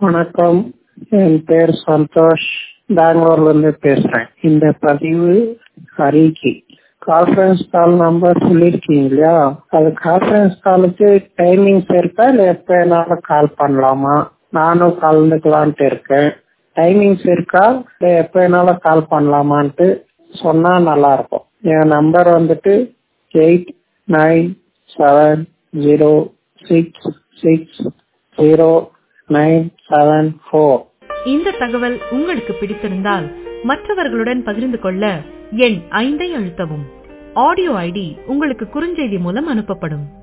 வணக்கம் என் பேர் சந்தோஷ் பெங்களூர்ல இருந்து பேசுறேன் இந்த பதிவு ஹரிக்கு கான்ஃபரன்ஸ் கால் நம்பர் சொல்லிருக்கீங்க இல்லையா அது கான்ஃபரன்ஸ் காலுக்கு டைமிங்ஸ் இருக்கா இல்ல எப்ப வேணாலும் கால் பண்ணலாமா நானும் கலந்துக்கலான்ட்டு இருக்கேன் டைமிங்ஸ் இருக்கா இல்ல எப்ப வேணாலும் கால் பண்ணலாமான்ட்டு சொன்னா நல்லா இருக்கும் என் நம்பர் வந்துட்டு eight nine seven zero six six zero nine seven four இந்த தகவல் உங்களுக்கு பிடித்திருந்தால் மற்றவர்களுடன் பகிர்ந்து கொள்ள எண் ஐந்தை அழுத்தவும் ஆடியோ ஐடி உங்களுக்கு குறுஞ்செய்தி மூலம் அனுப்பப்படும்